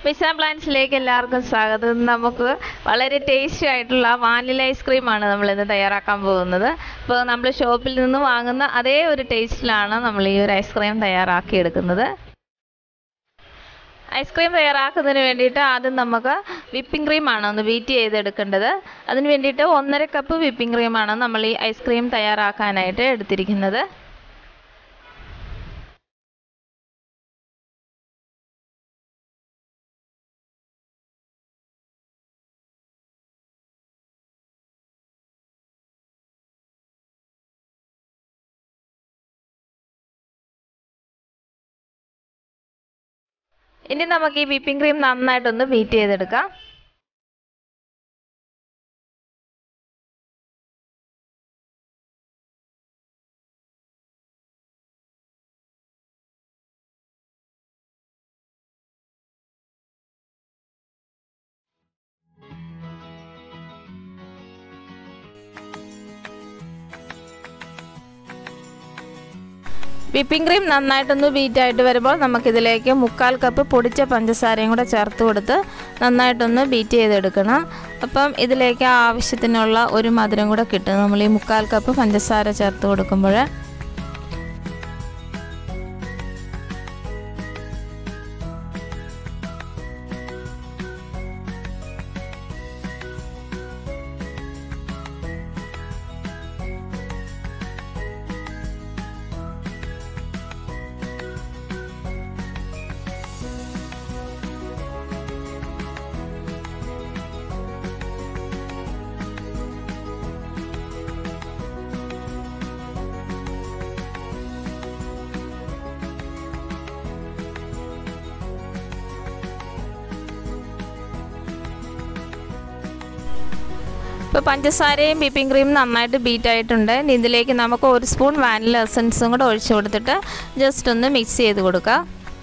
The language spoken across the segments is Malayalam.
വിശാ പ്ലാൻസിലേക്ക് എല്ലാവർക്കും സ്വാഗതം ഇന്ന് നമുക്ക് വളരെ ടേസ്റ്റി ആയിട്ടുള്ള വാനില ഐസ്ക്രീമാണ് നമ്മൾ ഇന്ന് തയ്യാറാക്കാൻ പോകുന്നത് അപ്പോൾ നമ്മൾ ഷോപ്പിൽ നിന്ന് വാങ്ങുന്ന അതേ ഒരു ടേസ്റ്റിലാണ് നമ്മൾ ഈ ഒരു ഐസ്ക്രീം തയ്യാറാക്കി എടുക്കുന്നത് ഐസ്ക്രീം തയ്യാറാക്കുന്നതിന് വേണ്ടിയിട്ട് ആദ്യം നമുക്ക് വിപ്പിംഗ് ക്രീമാണ് ഒന്ന് ബീറ്റ് ചെയ്തെടുക്കേണ്ടത് അതിന് വേണ്ടിയിട്ട് ഒന്നര കപ്പ് വിപ്പിംഗ് ക്രീമാണ് നമ്മൾ ഈ ഐസ്ക്രീം തയ്യാറാക്കാനായിട്ട് എടുത്തിരിക്കുന്നത് ഇനി നമുക്ക് ഈ വിപ്പിംഗ് ക്രീം നന്നായിട്ടൊന്ന് ബീറ്റ് ചെയ്തെടുക്കാം വിപ്പിംഗ് ക്രീം നന്നായിട്ടൊന്ന് ബീറ്റ് ആയിട്ട് വരുമ്പോൾ നമുക്കിതിലേക്ക് മുക്കാൽ കപ്പ് പൊടിച്ച പഞ്ചസാരയും കൂടെ ചേർത്ത് കൊടുത്ത് നന്നായിട്ടൊന്ന് ബീറ്റ് ചെയ്തെടുക്കണം അപ്പം ഇതിലേക്ക് ആവശ്യത്തിനുള്ള ഒരു മധുരം കൂടെ കിട്ടും നമ്മൾ ഈ മുക്കാൽ കപ്പ് പഞ്ചസാര ചേർത്ത് കൊടുക്കുമ്പോൾ ഇപ്പോൾ പഞ്ചസാരയും വിപ്പിംഗ് ക്രീമും നന്നായിട്ട് ബീറ്റ് ആയിട്ടുണ്ട് ഇനി ഇതിലേക്ക് നമുക്ക് ഒരു സ്പൂൺ വാനില എസൻസും കൂടെ ഒഴിച്ചു കൊടുത്തിട്ട് ജസ്റ്റ് ഒന്ന് മിക്സ് ചെയ്ത് കൊടുക്കുക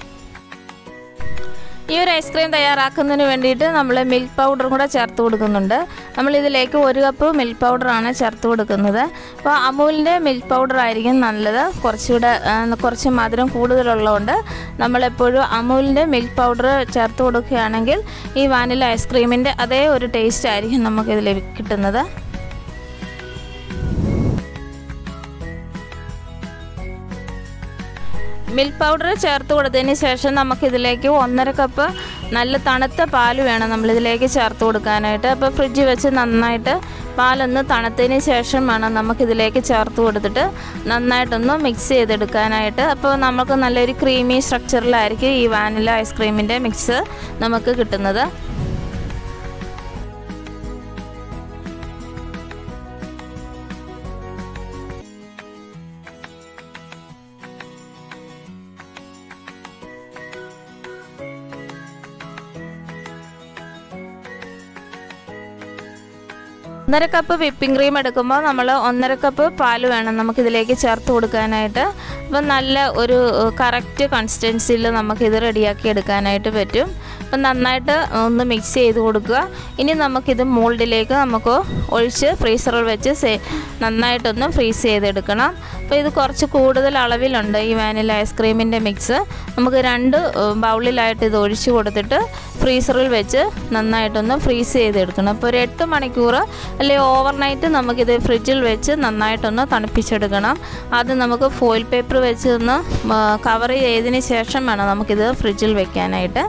ഈ ഒരു ഐസ്ക്രീം തയ്യാറാക്കുന്നതിന് വേണ്ടിയിട്ട് നമ്മൾ മിൽക്ക് പൗഡറും കൂടെ ചേർത്ത് കൊടുക്കുന്നുണ്ട് നമ്മൾ ഇതിലേക്ക് ഒരു കപ്പ് മിൽക്ക് പൗഡറാണ് ചേർത്ത് കൊടുക്കുന്നത് അപ്പോൾ അമൂലിൻ്റെ മിൽക്ക് പൗഡർ ആയിരിക്കും നല്ലത് കുറച്ചുകൂടെ കുറച്ച് മധുരം കൂടുതലുള്ളതുകൊണ്ട് നമ്മളെപ്പോഴും അമൂലിൻ്റെ മിൽക്ക് പൗഡർ ചേർത്ത് കൊടുക്കുകയാണെങ്കിൽ ഈ വാനില ഐസ്ക്രീമിൻ്റെ അതേ ഒരു ടേസ്റ്റ് ആയിരിക്കും നമുക്കിതിൽ കിട്ടുന്നത് മിൽക്ക് പൗഡർ ചേർത്ത് കൊടുത്തതിന് ശേഷം നമുക്കിതിലേക്ക് ഒന്നര കപ്പ് നല്ല തണുത്ത പാൽ വേണം നമ്മളിതിലേക്ക് ചേർത്ത് കൊടുക്കാനായിട്ട് അപ്പോൾ ഫ്രിഡ്ജിൽ വെച്ച് നന്നായിട്ട് പാലൊന്ന് തണുത്തതിന് ശേഷം വേണം നമുക്കിതിലേക്ക് ചേർത്ത് കൊടുത്തിട്ട് നന്നായിട്ടൊന്ന് മിക്സ് ചെയ്തെടുക്കാനായിട്ട് അപ്പോൾ നമുക്ക് നല്ലൊരു ക്രീമി സ്ട്രക്ചറിലായിരിക്കും ഈ വാനില ഐസ്ക്രീമിൻ്റെ മിക്സ് നമുക്ക് കിട്ടുന്നത് ഒന്നര കപ്പ് വിപ്പിംഗ് ക്രീം എടുക്കുമ്പോൾ നമ്മൾ ഒന്നര കപ്പ് പാൽ വേണം നമുക്കിതിലേക്ക് ചേർത്ത് കൊടുക്കാനായിട്ട് അപ്പം നല്ല ഒരു കറക്റ്റ് കൺസിസ്റ്റൻസിയിൽ നമുക്കിത് റെഡിയാക്കി എടുക്കാനായിട്ട് പറ്റും അപ്പം നന്നായിട്ട് ഒന്ന് മിക്സ് ചെയ്ത് കൊടുക്കുക ഇനി നമുക്കിത് മോൾഡിലേക്ക് നമുക്ക് ഒഴിച്ച് ഫ്രീസറിൽ വെച്ച് സേ നന്നായിട്ടൊന്ന് ഫ്രീസ് ചെയ്തെടുക്കണം അപ്പോൾ ഇത് കുറച്ച് കൂടുതൽ അളവിലുണ്ട് ഈ വാനില ഐസ്ക്രീമിൻ്റെ മിക്സ് നമുക്ക് രണ്ട് ബൗളിലായിട്ട് ഇത് ഒഴിച്ച് കൊടുത്തിട്ട് ഫ്രീസറിൽ വെച്ച് നന്നായിട്ടൊന്ന് ഫ്രീസ് ചെയ്തെടുക്കണം അപ്പോൾ ഒരു എട്ട് മണിക്കൂർ അല്ലെങ്കിൽ ഓവർനൈറ്റ് നമുക്കിത് ഫ്രിഡ്ജിൽ വെച്ച് നന്നായിട്ടൊന്ന് തണുപ്പിച്ചെടുക്കണം ആദ്യം നമുക്ക് ഫോയിൽ പേപ്പർ വെച്ച് ഒന്ന് കവർ ചെയ്തതിന് ശേഷം വേണം നമുക്കിത് ഫ്രിഡ്ജിൽ വെക്കാനായിട്ട്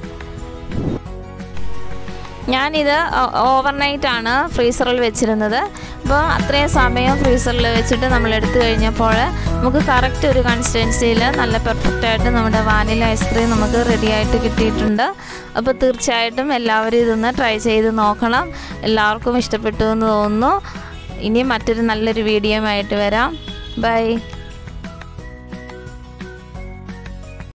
ഞാനിത് ഓവർനൈറ്റ് ആണ് ഫ്രീസറിൽ വെച്ചിരുന്നത് അപ്പോൾ അത്രയും സമയം ഫ്രീസറിൽ വെച്ചിട്ട് നമ്മൾ എടുത്തു കഴിഞ്ഞപ്പോൾ നമുക്ക് കറക്റ്റ് ഒരു കൺസിസ്റ്റൻസിയിൽ നല്ല പെർഫെക്റ്റ് ആയിട്ട് നമ്മുടെ വാനില ഐസ്ക്രീം നമുക്ക് റെഡി ആയിട്ട് കിട്ടിയിട്ടുണ്ട് അപ്പോൾ തീർച്ചയായിട്ടും എല്ലാവരും ഇതൊന്ന് ട്രൈ ചെയ്ത് നോക്കണം എല്ലാവർക്കും ഇഷ്ടപ്പെട്ടു എന്ന് തോന്നുന്നു ഇനി മറ്റൊരു നല്ലൊരു വീഡിയോ ആയിട്ട് വരാം ബൈ